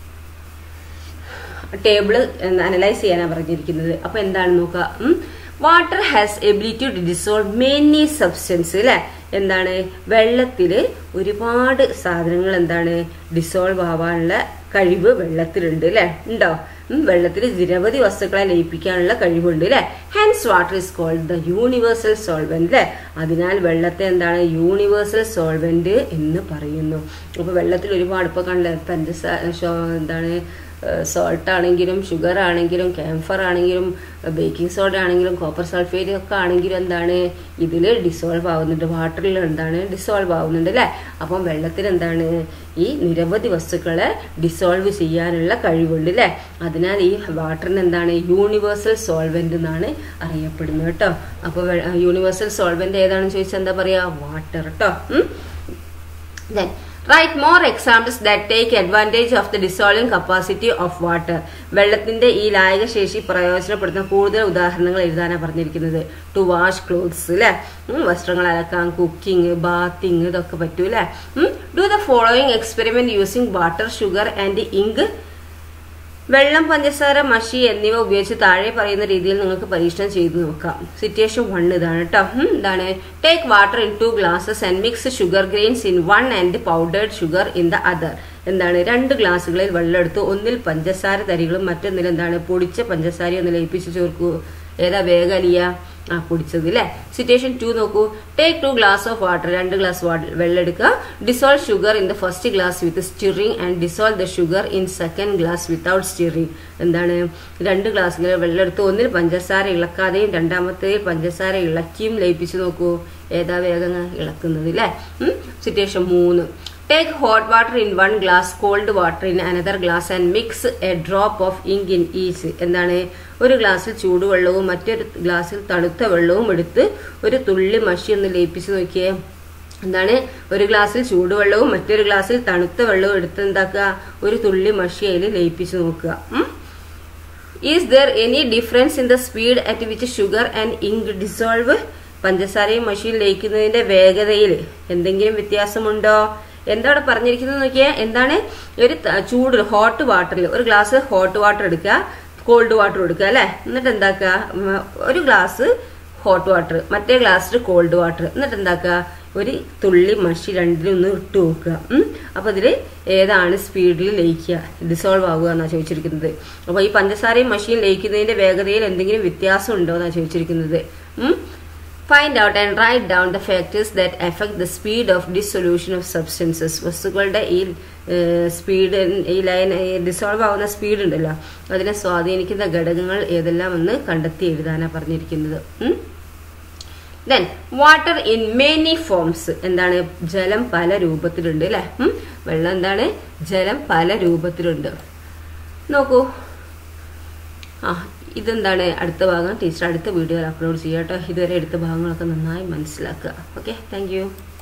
ടേബിൾ അനലൈസ് ചെയ്യാനാണ് പറഞ്ഞിരിക്കുന്നത് അപ്പൊ എന്താണ് നോക്കുക water has ability to dissolve many substance അല്ലെ എന്താണ് വെള്ളത്തില് ഒരുപാട് സാധനങ്ങൾ എന്താണ് ഡിസോൾവ് ആവാനുള്ള കഴിവ് വെള്ളത്തിലുണ്ട് അല്ലെ ഉണ്ടോ വെള്ളത്തിൽ നിരവധി വസ്തുക്കളെ ലയിപ്പിക്കാനുള്ള കഴിവുണ്ട് അല്ലെ hence water is called the universal solvent അല്ലെ അതിനാൽ വെള്ളത്തെ എന്താണ് യൂണിവേഴ്സൽ സോൾവെന്റ് എന്ന് പറയുന്നു അപ്പൊ വെള്ളത്തിൽ ഒരുപാട് ഇപ്പൊ കണ്ട പഞ്ചസാര എന്താണ് സോൾട്ട് ആണെങ്കിലും ഷുഗർ ആണെങ്കിലും ക്യാംഫർ ആണെങ്കിലും ബേക്കിംഗ് സോഡ ആണെങ്കിലും കോപ്പർ സൾഫേറ്റ് ഒക്കെ ആണെങ്കിലും എന്താണ് ഇതിൽ ഡിസോൾവ് ആവുന്നുണ്ട് വാട്ടറിൽ എന്താണ് ഡിസോൾവ് ആവുന്നുണ്ട് അല്ലേ അപ്പം വെള്ളത്തിൽ എന്താണ് ഈ നിരവധി വസ്തുക്കളെ ഡിസോൾവ് ചെയ്യാനുള്ള കഴിവുണ്ട് അല്ലേ അതിനാൽ ഈ വാട്ടറിന് എന്താണ് യൂണിവേഴ്സൽ സോൾവെന്റ് എന്നാണ് അറിയപ്പെടുന്നത് കേട്ടോ അപ്പോൾ യൂണിവേഴ്സൽ സോൾവെന്റ് ഏതാണെന്ന് ചോദിച്ചാൽ എന്താ പറയാ വാട്ടർ കേട്ടോ then write more examples that take advantage of the dissolving capacity of water വെള്ളത്തിന്റെ ഈ ലായക ശേഷി പ്രയോജനപ്പെടുത്തുന്ന കൂടുതൽ ഉദാഹരണങ്ങൾ എഴുതാനാണ് പറഞ്ഞിരിക്കുന്നത് ടു വാഷ് ക്ലോത്ത്സ് അല്ലെ വസ്ത്രങ്ങൾ അലക്കാം കുക്കിംഗ് ബാത്തിങ് ഇതൊക്കെ പറ്റൂ അല്ലെ do the following experiment using water sugar and ink വെള്ളം പഞ്ചസാര മഷി എന്നിവ ഉപയോഗിച്ച് താഴെ പറയുന്ന രീതിയിൽ നിങ്ങൾക്ക് പരീക്ഷണം ചെയ്തു നോക്കാം സിറ്റുവേഷൻ വൺ ഇതാണ് കേട്ടോ ഉം, ഇതാണ് take water in two glasses and mix sugar grains in one and powdered sugar in the other എന്താണ് രണ്ട് ഗ്ലാസ്സുകളിൽ വെള്ളം എടുത്ത് ഒന്നിൽ പഞ്ചസാര തരികളും മറ്റൊന്നിൽ എന്താണ് പൊടിച്ച പഞ്ചസാര ഒന്ന് ലയിപ്പിച്ച് ചേർക്കൂ ഏതാ വേഗലിയ ആ പൊടിച്ചത് അല്ലേ സിറ്റുവേഷൻ ടു നോക്കൂ take two glass of water രണ്ട് ഗ്ലാസ് വെള്ളം എടുക്കുക dissolve sugar in the first glass with stirring and dissolve the sugar in second glass without stirring എന്താണ് രണ്ട് ഗ്ലാസ്സുകൾ വെള്ളം എടുത്ത് ഒന്നിൽ പഞ്ചസാര ഇളക്കാതെയും രണ്ടാമത്തേതിൽ പഞ്ചസാര ഇളക്കിയും ലയിപ്പിച്ച് നോക്കൂ ഏതാ വേഗം ഇളക്കുന്നത് അല്ലേ സിറ്റുവേഷൻ മൂന്ന് take hot water in one glass cold water in another glass and mix a drop of ink in each എന്താണ് ഒരു ഗ്ലാസ്സിൽ ചൂടുവെള്ളവും മറ്റൊരു ഗ്ലാസ്സിൽ തണുത്ത വെള്ളവും എടുത്ത് ഒരു തുള്ളി മഷി ഒന്ന് ലയിപ്പിച്ച് നോക്കിയേ എന്താണ് ഒരു ഗ്ലാസ്സിൽ ചൂടുവെള്ളവും മറ്റൊരു ഗ്ലാസ്സിൽ തണുത്ത വെള്ളവും എടുത്ത് എന്താക്കുക ഒരു തുള്ളി മഷി അതിൽ ലയിപ്പിച്ച് നോക്കുക ഉം? Is there any difference in the speed at which sugar and ink dissolve പഞ്ചസാരയും മഷീൻ ലയിക്കുന്നതിന്റെ വേഗതയിൽ എന്തെങ്കിലും വ്യത്യാസമുണ്ടോ എന്താ അവിടെ പറഞ്ഞിരിക്കുന്നത് നോക്കിയേ എന്താണ് ഒരു ത- ചൂട് ഹോട്ട് വാട്ടറിൽ ഒരു ഗ്ലാസ് ഹോട്ട് വാട്ടർ എടുക്കുക കോൾഡ് വാട്ടർ എടുക്കുക അല്ലെ എന്നിട്ട് എന്താക്കുക ഉം, ഒരു ഗ്ലാസ് ഹോട്ട് വാട്ടർ മറ്റേ ഗ്ലാസ്സിൽ കോൾഡ് വാട്ടർ എന്നിട്ട് എന്താക്കുക ഒരു തുള്ളി മഷി രണ്ടിലും ഒന്ന് ഇട്ട് നോക്കുക ഉം. അപ്പൊ ഇതില് ഏതാണ് സ്പീഡിൽ ലയിക്കുക ഡിസോൾവ് ആവുക എന്നാ ചോദിച്ചിരിക്കുന്നത് അപ്പൊ ഈ പഞ്ചസാരയും മഷിയും ലയിക്കുന്നതിന്റെ വേഗതയിൽ എന്തെങ്കിലും വ്യത്യാസം ഉണ്ടോ എന്നാ ചോദിച്ചിരിക്കുന്നത് find out and write down the factors that affect the speed of dissolution of substances വസ്തുക്കളുടെ ഈ സ്പീഡ് ഈ ലൈൻ ഡിസോൾവ് ആവുന്ന സ്പീഡ് ഉണ്ടല്ലോ അതിനെ സ്വാധീനിക്കുന്ന ഘടകങ്ങൾ ഏതെല്ലാം എന്ന് കണ്ടെത്തി എഴുതാനാണ് പറഞ്ഞിരിക്കുന്നത് ഉം. Then water in many forms എന്താണ് ജലം പല രൂപത്തിലുണ്ട് അല്ലെ വെള്ളം എന്താണ് ജലം പല രൂപത്തിലുണ്ട് നോക്കൂ ആ ഇതെന്താണ് അടുത്ത ഭാഗം ടീച്ചർ അടുത്ത വീഡിയോയിൽ അപ്ലോഡ് ചെയ്യാം കേട്ടോ ഇതുവരെ എടുത്ത ഭാഗങ്ങളൊക്കെ നന്നായി മനസ്സിലാക്കുക ഓക്കെ താങ്ക്